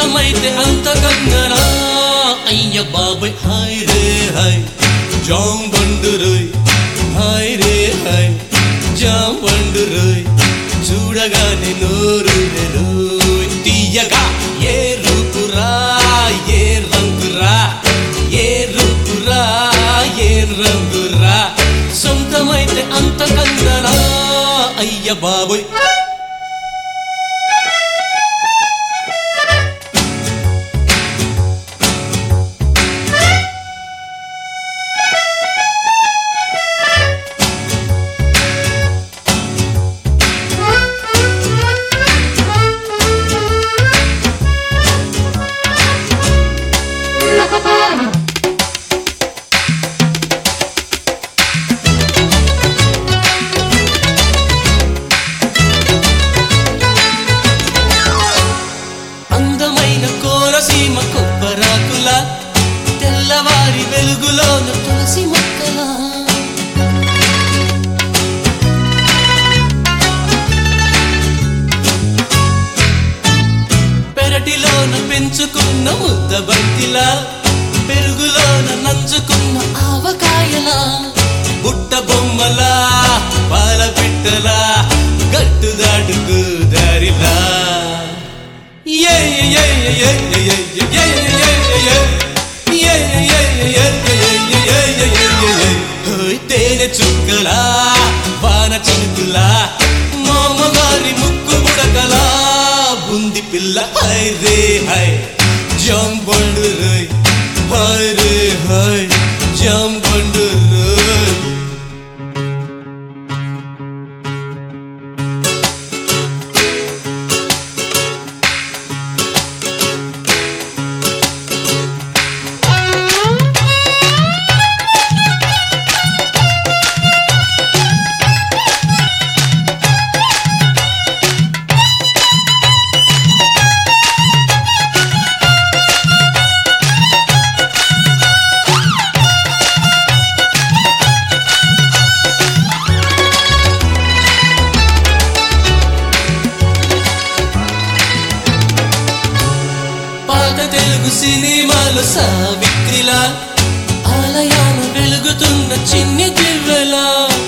సొంతమైతే అంత కంగనా అయ్య బాబాయ్ హాయ్ రే హాయ్ జాం బండు రోయ్ హాయ్ రే హాయ్ జాం బండు రోయ్ చూడగానే నోరు రోయ్ తీయగా ఏ రూపురా ఏ రంగురా ఏ రూపురా ఏ రంగురా సొంతమైతే అంత కందనా అయ్య బాబోయ్ అందమైన కోరసీమ కొబ్బరాకుల తెల్లవారి వెలుగులోన తులసి మొక్కలా పెరటిలోన పెంచుకున్న ముద్ద బంతిలా పెరుగులోన నంచుకున్న ఆవకాయలా బుట్ట బొమ్మలా పాల పిట్టలా గట్టు దాటుకు దారిలా ఏ ఏ ఏ ఏ ఏ ఏ ఏ ఏ ఏ ఏ తేనె చుక్కలా వాన చినుకులా మామగారి ముక్కు బుడకలా బుంది పిల్ల హై రే హై జంబండు రోయ్ హై రే హై జంబండు రోయ్ పాత తెలుగు సినిమాలు సావిత్రిలా ఆలయాన వెలుగుతున్న చిన్ని దివ్వెలా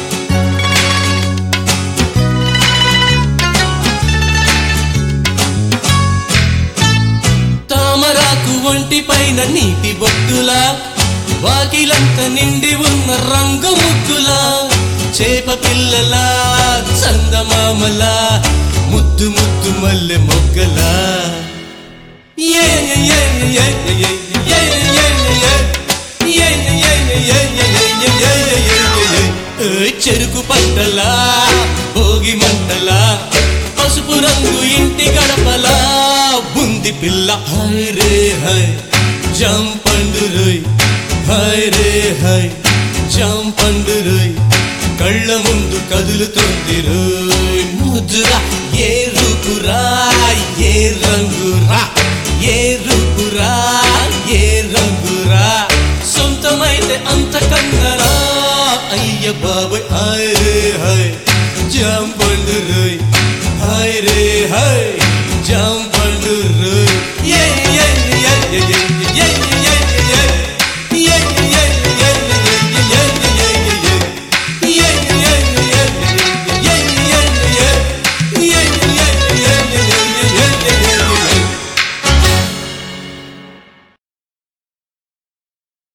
తామరాకు ఒంటి పైన నీటి బొట్టులా వాకిలంత నిండి ఉన్న రంగు ముగ్గులా చేప పిల్లలా చందమామలా ముద్దు ముద్దు మల్లె మొగ్గలా ఏ ఏ ఏ ఏ ఏ ఏ ఏ ఏ ఏ ఏ ఏ ఏ చెరుకు పంటలా భోగి మంటలా పసుపు రంగు ఇంటి గడపలా బుంది పిల్ల హై రే హై జంపండు రోయ్ హై రే హై జంపండు రోయ్ కళ్ళ ముందు కదులుతుంది రోయ్ ముద్దురా ఏ రూపురా ఏ రంగురా ఏ రూపురా ఏ రంగురా సొంతమైతే అంత కన్నరా అయ్య బాబాయ్ హాయ్ రే హాయ్ జంప